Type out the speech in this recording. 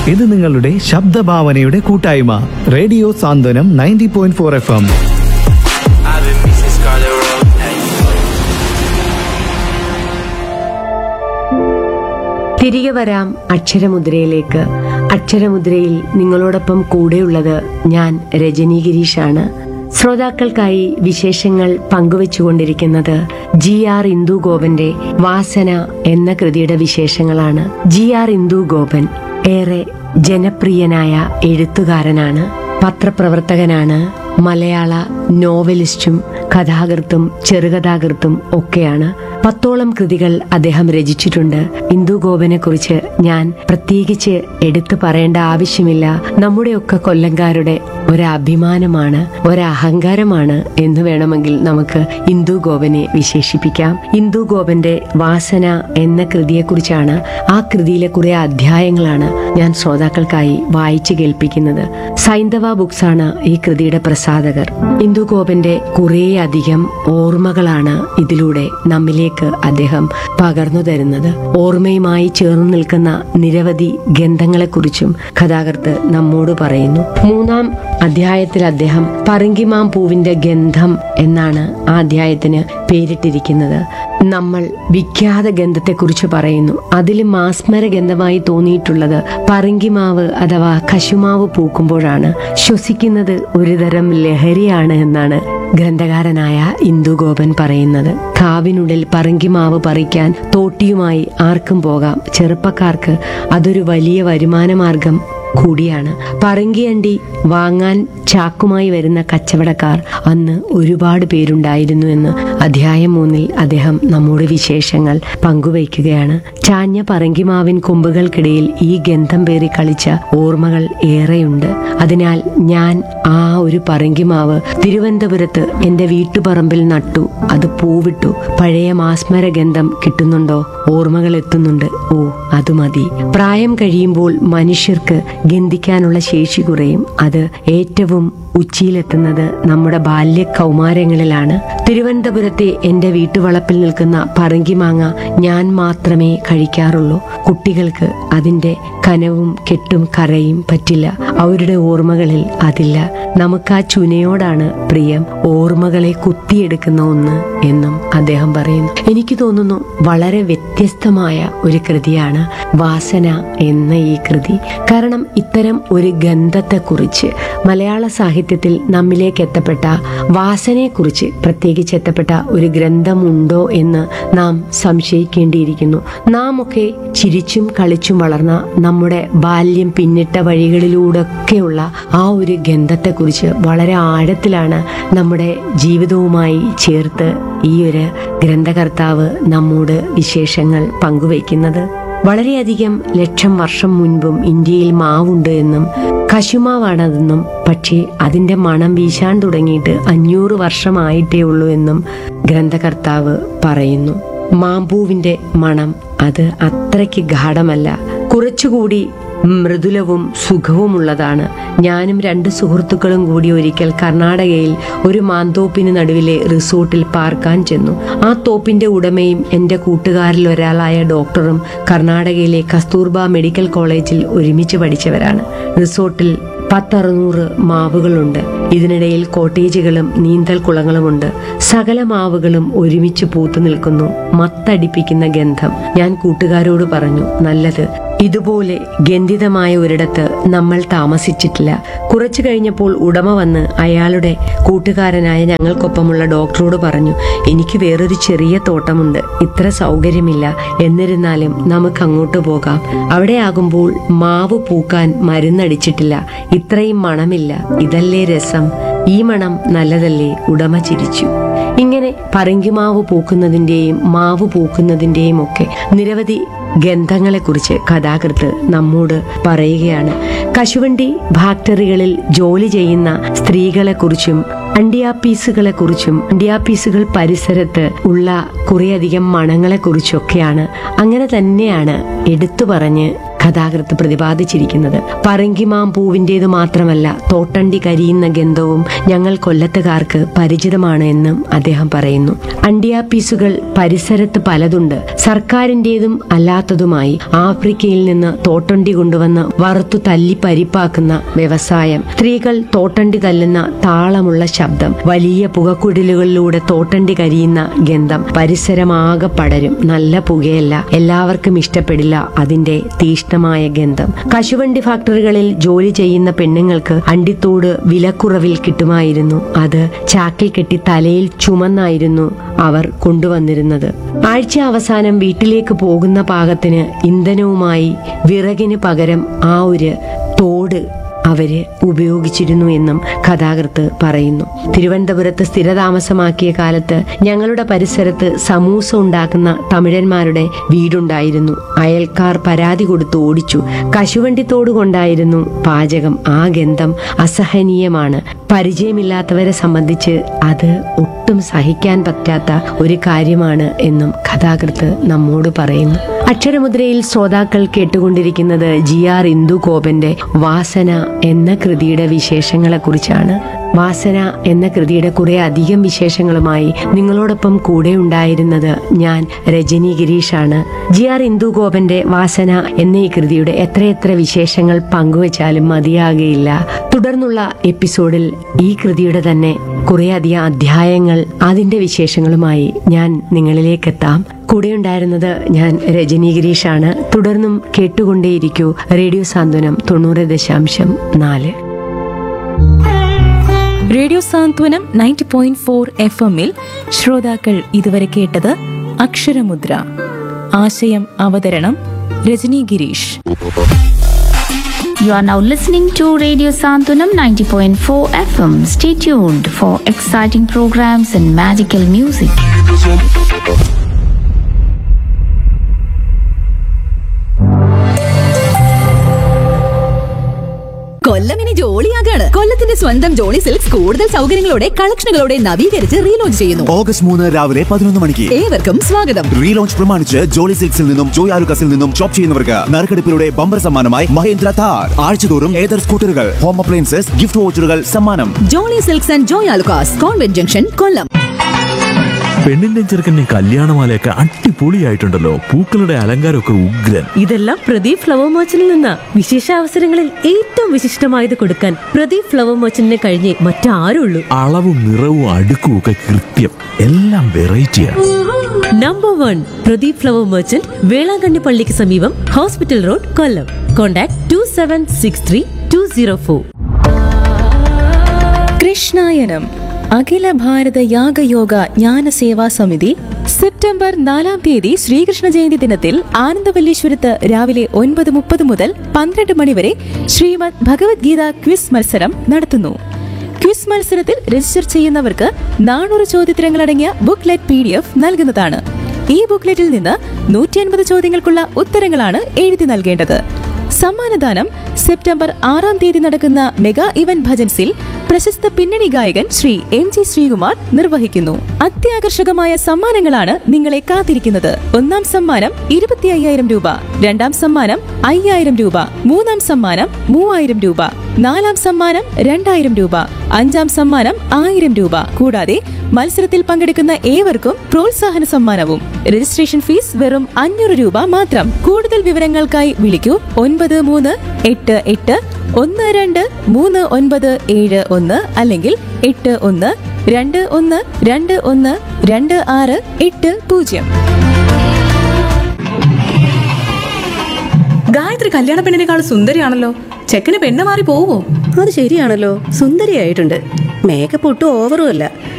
ഇത് നിങ്ങളുടെ ശബ്ദഭാവനയുടെ കൂട്ടായ്മ radio Santhwanam ninety point four F M I've been missing Scarlet Road. Hey. തിരികെ വരാം അക്ഷരമുദ്രയിലേക്ക് അക്ഷരമുദ്രയിൽ നിങ്ങളോടൊപ്പം കൂടെയുള്ളത് ഞാൻ രജനി ഗിരീഷാണ് ശ്രോതാക്കൾക്കായി വിശേഷങ്ങൾ പങ്കുവച്ചുകൊണ്ടിരിക്കുന്നത് ജി ആർ ഇന്ദു ഗോപന്റെ വാസന എന്ന കൃതിയുടെ വിശേഷങ്ങളാണ് ജി ആർ ഇന്ദു ഗോപൻ ഏറെ ജനപ്രിയനായ എഴുത്തുകാരനാണ് പത്രപ്രവർത്തകനാണ് മലയാള നോവലിസ്റ്റും കഥാകൃത്തും ചെറുകഥാകൃത്തും ഒക്കെയാണ് പത്തോളം കൃതികൾ അദ്ദേഹം രചിച്ചിട്ടുണ്ട് ഇന്ദു ഗോപനെ കുറിച്ച് ഞാൻ പ്രത്യേകിച്ച് എടുത്തു പറയേണ്ട ആവശ്യമില്ല നമ്മുടെയൊക്കെ കൊല്ലങ്കാരുടെ ഒരഭിമാനമാണ് ഒരഹങ്കാരമാണ് എന്ന് വേണമെങ്കിൽ നമുക്ക് ഇന്ദു ഗോപനെ വിശേഷിപ്പിക്കാം ഇന്ദു ഗോപന്റെ വാസന എന്ന കൃതിയെക്കുറിച്ചാണ് ആ കൃതിയിലെ കുറെ അധ്യായങ്ങളാണ് ഞാൻ ശ്രോതാക്കൾക്കായി വായിച്ചു കേൾപ്പിക്കുന്നത് സൈന്ധവ ബുക്സ് ആണ് ഈ കൃതിയുടെ പ്രസാധകർ ഇന്ദു ഗോപന്റെ കുറേയധികം ഓർമ്മകളാണ് ഇതിലൂടെ നമ്മിലേക്ക് അദ്ദേഹം പകർന്നു തരുന്നത് ഓർമ്മയുമായി ചേർന്ന് നിൽക്കുന്ന നിരവധി ഗന്ധങ്ങളെക്കുറിച്ചും കഥാകൃത്ത് നമ്മോട് പറയുന്നു മൂന്നാം അധ്യായത്തിൽ അദ്ദേഹം പറങ്കിമാം പൂവിന്റെ ഗന്ധം എന്നാണ് ആ അധ്യായത്തിന് പേരിട്ടിരിക്കുന്നത് നമ്മൾ വിഖ്യാത ഗന്ധത്തെക്കുറിച്ച് പറയുന്നു അതിൽ മാസ്മര ഗന്ധമായി തോന്നിയിട്ടുള്ളത് പറങ്കിമാവ് അഥവാ കശുമാവ് പൂക്കുമ്പോഴാണ് ശ്വസിക്കുന്നത് ഒരുതരം ലഹരിയാണ് എന്നാണ് ഗ്രന്ഥകാരനായ ഇന്ദുഗോപൻ പറയുന്നത് കാവിനുള്ളിൽ പറങ്കിമാവ് പറിക്കാൻ തോട്ടിയുമായി ആർക്കും പോകാം ചെറുപ്പക്കാർക്ക് അതൊരു വലിയ വരുമാന മാർഗം കൂടിയാണ് പറങ്കിയണ്ടി വാങ്ങാൻ ചാക്കുമായി വരുന്ന കച്ചവടക്കാർ അന്ന് ഒരുപാട് പേരുണ്ടായിരുന്നു എന്ന് അധ്യായം മൂന്നിൽ അദ്ദേഹം നമ്മോട് വിശേഷങ്ങൾ പങ്കുവയ്ക്കുകയാണ് ചാഞ്ഞ പറങ്കിമാവിൻ കൊമ്പുകൾക്കിടയിൽ ഈ ഗന്ധം പേറി കളിച്ച ഓർമ്മകൾ ഏറെയുണ്ട് അതിനാൽ ഞാൻ ആ ഒരു പറങ്കിമാവ് തിരുവനന്തപുരത്ത് എന്റെ വീട്ടുപറമ്പിൽ നട്ടു അത് പൂവിട്ടു പഴയ മാസ്മര ഗന്ധം കിട്ടുന്നുണ്ടോ ഓർമ്മകൾ എത്തുന്നുണ്ട് ഓ അത് മതി പ്രായം കഴിയുമ്പോൾ മനുഷ്യർക്ക് ഗന്ധിക്കാനുള്ള ശേഷി കുറയും അത് ഏറ്റവും ഉച്ചിയിലെത്തുന്നത് നമ്മുടെ ബാല്യ കൗമാരങ്ങളിലാണ് തിരുവനന്തപുരത്തെ എന്റെ വീട്ടുവളപ്പിൽ നിൽക്കുന്ന പറങ്കിമാങ്ങ ഞാൻ മാത്രമേ കഴിക്കാറുള്ളൂ കുട്ടികൾക്ക് അതിന്റെ കനവും കെട്ടും കറയും പറ്റില്ല അവരുടെ ഓർമ്മകളിൽ അതില്ല നമുക്ക് ആ ചുനയോടാണ് പ്രിയം ഓർമ്മകളെ കുത്തിയെടുക്കുന്ന ഒന്ന് എന്നും അദ്ദേഹം പറയുന്നു എനിക്ക് തോന്നുന്നു വളരെ വ്യത്യസ്തമായ ഒരു കൃതിയാണ് വാസന എന്ന ഈ കൃതി കാരണം ഇത്തരം ഒരു ഗന്ധത്തെക്കുറിച്ച് മലയാള സാഹിത്യത്തിൽ നമ്മിലേക്ക് എത്തപ്പെട്ട വാസനയെക്കുറിച്ച് പ്രത്യേകിച്ച് എത്തപ്പെട്ട ഒരു ഗ്രന്ഥമുണ്ടോ എന്ന് നാം സംശയിക്കേണ്ടിയിരിക്കുന്നു നാം ഒക്കെ ചിരിച്ചും കളിച്ചും വളർന്ന നമ്മുടെ ബാല്യം പിന്നിട്ട വഴികളിലൂടെയൊക്കെയുള്ള ആ ഒരു ഗന്ധത്തെക്കുറിച്ച് വളരെ ആഴത്തിലാണ് നമ്മുടെ ജീവിതവുമായി ചേർത്ത് ഈ ഒരു ഗ്രന്ഥകർത്താവ് നമ്മോട് വിശേഷങ്ങൾ പങ്കുവയ്ക്കുന്നത് വളരെയധികം ലക്ഷം വർഷം മുൻപും ഇന്ത്യയിൽ മാവുണ്ട് എന്നും കശുമാവാണതെന്നും പക്ഷേ അതിന്റെ മണം വീശാൻ തുടങ്ങിയിട്ട് അഞ്ഞൂറ് വർഷമായിട്ടേ ഉള്ളൂ എന്നും ഗ്രന്ഥകർത്താവ് പറയുന്നു മാമ്പൂവിന്റെ മണം അത് അത്രയ്ക്ക് ഗാഠമല്ല കുറച്ചുകൂടി മൃദുലവും സുഖവുമുള്ളതാണ് ഞാനും രണ്ട് സുഹൃത്തുക്കളും കൂടി ഒരിക്കൽ കർണാടകയിൽ ഒരു മാന്തോപ്പിന് നടുവിലെ റിസോർട്ടിൽ പാർക്കാൻ ചെന്നു ആ തോപ്പിന്റെ ഉടമയും എന്റെ കൂട്ടുകാരിൽ ഒരാളായ ഡോക്ടറും കർണാടകയിലെ കസ്തൂർബ മെഡിക്കൽ കോളേജിൽ ഒരുമിച്ച് പഠിച്ചവരാണ് റിസോർട്ടിൽ പത്തറുന്നൂറ് മാവുകളുണ്ട് ഇതിനിടയിൽ കോട്ടേജുകളും നീന്തൽ കുളങ്ങളുമുണ്ട് സകല മാവുകളും ഒരുമിച്ച് പൂത്തു നിൽക്കുന്നു മത്തടിപ്പിക്കുന്ന ഗന്ധം ഞാൻ കൂട്ടുകാരോട് പറഞ്ഞു നല്ലത് ഇതുപോലെ ഗന്ധിതമായ ഒരിടത്ത് നമ്മൾ താമസിച്ചിട്ടില്ല കുറച്ചു കഴിഞ്ഞപ്പോൾ ഉടമ വന്ന് അയാളുടെ കൂട്ടുകാരനായ ഞങ്ങൾക്കൊപ്പമുള്ള ഡോക്ടറോട് പറഞ്ഞു എനിക്ക് വേറൊരു ചെറിയ തോട്ടമുണ്ട് ഇത്ര സൗകര്യമില്ല എന്നിരുന്നാലും നമുക്ക് അങ്ങോട്ട് പോകാം അവിടെയാകുമ്പോൾ മാവ് പൂക്കാൻ മരുന്നടിച്ചിട്ടില്ല ഇത്രയും മണമില്ല ഇതല്ലേ രസം ഈ മണം നല്ലതല്ലേ ഉടമ ചിരിച്ചു ഇങ്ങനെ പറങ്കിമാവ് പൂക്കുന്നതിന്റെയും മാവ് പൂക്കുന്നതിന്റെയും ഒക്കെ നിരവധി ഗന്ധങ്ങളെക്കുറിച്ച് കഥാകൃത്ത് നമ്മോട് പറയുകയാണ് കശുവണ്ടി ഫാക്ടറികളിൽ ജോലി ചെയ്യുന്ന സ്ത്രീകളെക്കുറിച്ചും അണ്ടിയാപ്പീസുകളെക്കുറിച്ചും അണ്ടിയാപ്പീസുകൾ പരിസരത്ത് ഉള്ള കുറേയധികം മണങ്ങളെക്കുറിച്ചൊക്കെയാണ് അങ്ങനെ തന്നെയാണ് എടുത്തു പറഞ്ഞ് കഥാകൃത്ത് പ്രതിപാദിച്ചിരിക്കുന്നത് പറങ്കിമാം പൂവിൻ്റേത് മാത്രമല്ല തോട്ടണ്ടി കരിയുന്ന ഗന്ധവും ഞങ്ങൾ കൊല്ലത്തുകാർക്ക് പരിചിതമാണ് എന്നും അദ്ദേഹം പറയുന്നു അണ്ടിയാപ്പീസുകൾ പരിസരത്ത് പലതുണ്ട് സർക്കാരിൻ്റെതും അല്ലാത്തതുമായി ആഫ്രിക്കയിൽ നിന്ന് തോട്ടണ്ടി കൊണ്ടുവന്ന് വറുത്തു തല്ലി പരിപ്പാക്കുന്ന വ്യവസായം സ്ത്രീകൾ തോട്ടണ്ടി തല്ലുന്ന താളമുള്ള ശബ്ദം വലിയ പുകക്കുഴലുകളിലൂടെ തോട്ടണ്ടി കരിയുന്ന ഗന്ധം പരിസരമാകെ പടരും നല്ല പുകയല്ല എല്ലാവർക്കും ഇഷ്ടപ്പെടില്ല അതിന്റെ തീഷ്ണമായ ഗന്ധം കശുവണ്ടി ഫാക്ടറികളിൽ ജോലി ചെയ്യുന്ന പെണ്ണുങ്ങൾക്ക് അണ്ടിത്തോട് വിലക്കുറവിൽ കിട്ടുമായിരുന്നു അത് ചാക്കിൽ കെട്ടി തലയിൽ ചുമന്നായിരുന്നു അവർ കൊണ്ടുവന്നിരുന്നത് ആഴ്ച അവസാനം വീട്ടിലേക്ക് പോകുന്ന പാകത്തിന് ഇന്ധനവുമായി വിറകിന് പകരം ആ ഒരു തോട് അവര് ഉപയോഗിച്ചിരുന്നു എന്നും കഥാകൃത്ത് പറയുന്നു തിരുവനന്തപുരത്ത് സ്ഥിരതാമസമാക്കിയ കാലത്ത് ഞങ്ങളുടെ പരിസരത്ത് സമൂസ ഉണ്ടാക്കുന്ന തമിഴന്മാരുടെ വീടുണ്ടായിരുന്നു അയൽക്കാർ പരാതി കൊടുത്ത് ഓടിച്ചു കശുവണ്ടിത്തോട് കൊണ്ടായിരുന്നു പാചകം ആ ഗന്ധം അസഹനീയമാണ് പരിചയമില്ലാത്തവരെ സംബന്ധിച്ച് അത് ഒട്ടും സഹിക്കാൻ പറ്റാത്ത ഒരു കാര്യമാണ് എന്നും കഥാകൃത്ത് നമ്മോട് പറയുന്നു അക്ഷരമുദ്രയിൽ ശ്രോതാക്കൾ കേട്ടുകൊണ്ടിരിക്കുന്നത് ജി ആർ ഇന്ദു കോപന്റെ വാസന എന്ന കൃതിയുടെ വിശേഷങ്ങളെ കുറിച്ചാണ് വാസന എന്ന കൃതിയുടെ കുറെ അധികം വിശേഷങ്ങളുമായി നിങ്ങളോടൊപ്പം കൂടെ ഉണ്ടായിരുന്നത് ഞാൻ രജനി ഗിരീഷാണ് ജി ആർ ഇന്ദു ഗോപന്റെ വാസന എന്ന ഈ കൃതിയുടെ എത്രയെത്ര വിശേഷങ്ങൾ പങ്കുവച്ചാലും മതിയാകുകയില്ല തുടർന്നുള്ള എപ്പിസോഡിൽ ഈ കൃതിയുടെ തന്നെ കുറേയധികം അധ്യായങ്ങൾ അതിന്റെ വിശേഷങ്ങളുമായി ഞാൻ നിങ്ങളിലേക്ക് എത്താം കൂടെ ഉണ്ടായിരുന്നത് ഞാൻ രജനി ഗിരീഷാണ് തുടർന്നും കേട്ടുകൊണ്ടേയിരിക്കൂ റേഡിയോ സാന്ത്വനം തൊണ്ണൂറ് ദശാംശം നാല് radio Santhwanam ninety point four F എമ്മിൽ ശ്രോതാക്കൾ ഇതുവരെ കേട്ടത് അക്ഷരമുദ്ര ആശയം അവതരണം Rajani Girish You are now listening to Radio Santunam 90.4 FM. Stay tuned for exciting programs and magical music. കൊല്ലം ഇനി ജോളിയാകാണ് കൊല്ലത്തിന്റെ സ്വന്തം ജോളി സിൽക്സ് കൂടുതൽ സൗകര്യങ്ങളോടെ കളക്ഷനുകളോടെ നവീകരിച്ച് റീലോഞ്ച് ചെയ്യുന്നു ഓഗസ്റ്റ് മൂന്ന് രാവിലെ പതിനൊന്ന് മണിക്ക് ഏവർക്കും സ്വാഗതം റീലോഞ്ച് പ്രമാണിച്ച് ജോളി സിൽക്സിൽ നിന്നും ജോയ് ആലുക്കസിൽ നിന്നും ഷോപ്പ് ചെയ്യുന്നവർക്ക് നറുക്കെടുപ്പിലൂടെ ബമ്പർ സമ്മാനമായി മഹേന്ദ്ര താർ ആഴ്ചതോറും ഏതർ സ്കൂട്ടറുകൾ ഹോം അപ്ലയൻസസ് ഗിഫ്റ്റ് വോച്ചറുകൾ സമ്മാനം Jolly silks and Joy Alukkas convent junction Kollam പെണ്ണിന്റെ ചെറുക്കന്റെ കല്യാണമാലയൊക്കെ അടിപൊളിയായിട്ടുണ്ടല്ലോ പൂക്കളുടെ അലങ്കാരമൊക്കെ ഉഗ്രൻ ഇതെല്ലാം പ്രദീപ് ഫ്ലവർ മർച്ചന്റിൽ നിന്ന് വിശേഷ അവസരങ്ങളിൽ ഏറ്റവും വിശിഷ്ടമായത് കൊടുക്കാൻ പ്രദീപ് ഫ്ലവർ മർച്ചന്റിനെ കഴിഞ്ഞേ മറ്റാരുള്ളൂ അളവും നിറവും അടുക്കും ഒക്കെ കൃത്യം എല്ലാം വെറൈറ്റിയാണ് number one Pradeep flower merchant Velankanni പള്ളിക്ക് സമീപം hospital road Kollam contact two seven six three two zero four Krishnayanam Akhila Bharatha Yagayoga Jnana Seva സമിതി സെപ്റ്റംബർ നാലാം തീയതി ശ്രീകൃഷ്ണ ജയന്തി ദിനത്തിൽ ആനന്ദവല്ലീശ്വരത്ത് രാവിലെ ഒൻപത് മുപ്പത് മുതൽ പന്ത്രണ്ട് മണിവരെ ശ്രീമദ് ഭഗവത്ഗീത ക്വിസ് മത്സരം നടത്തുന്നു ക്വിസ് മത്സരത്തിൽ രജിസ്റ്റർ ചെയ്യുന്നവർക്ക് നാനൂറ് ചോദ്യത്തരങ്ങളടങ്ങിയ ബുക്ക്ലെറ്റ് പി ഡി എഫ് നൽകുന്നതാണ് ഈ ബുക്ക്ലെറ്റിൽ നിന്ന് നൂറ്റി അൻപത് ചോദ്യങ്ങൾക്കുള്ള ഉത്തരങ്ങളാണ് എഴുതി നൽകേണ്ടത് സമ്മാനദാനം സെപ്റ്റംബർ ആറാം തീയതി നടക്കുന്ന മെഗാ ഇവന്റ് ഭജൻസിൽ പ്രശസ്ത പിന്നണി ഗായകൻ ശ്രീ എം ജി ശ്രീകുമാർ നിർവഹിക്കുന്നു അത്യാകർഷകമായ സമ്മാനങ്ങളാണ് നിങ്ങളെ കാത്തിരിക്കുന്നത് ഒന്നാം സമ്മാനം ഇരുപത്തി അയ്യായിരം രൂപ രണ്ടാം സമ്മാനം അയ്യായിരം രൂപ മൂന്നാം സമ്മാനം മൂവായിരം രൂപ നാലാം സമ്മാനം രണ്ടായിരം രൂപ അഞ്ചാം സമ്മാനം ആയിരം രൂപ കൂടാതെ മത്സരത്തിൽ പങ്കെടുക്കുന്ന ഏവർക്കും പ്രോത്സാഹന സമ്മാനവും രജിസ്ട്രേഷൻ ഫീസ് വെറും അഞ്ഞൂറ് രൂപ മാത്രം കൂടുതൽ വിവരങ്ങൾക്കായി വിളിക്കൂ ഒൻപത് മൂന്ന് എട്ട് എട്ട് ഒന്ന് രണ്ട് മൂന്ന് ഒൻപത് ഏഴ് ഒന്ന് അല്ലെങ്കിൽ എട്ട് ഒന്ന് രണ്ട് ഒന്ന് രണ്ട് ഒന്ന് രണ്ട് ആറ് എട്ട് പൂജ്യം ഗായത്രി കല്യാണ പെണ്ണിനേക്കാൾ സുന്ദരിയാണല്ലോ ചെക്കന് പെണ്ണ് മാറി പോവോ അത് ശരിയാണല്ലോ സുന്ദരിയായിട്ടുണ്ട് മേക്കപ്പ് ഒട്ടും ഓവറും അല്ല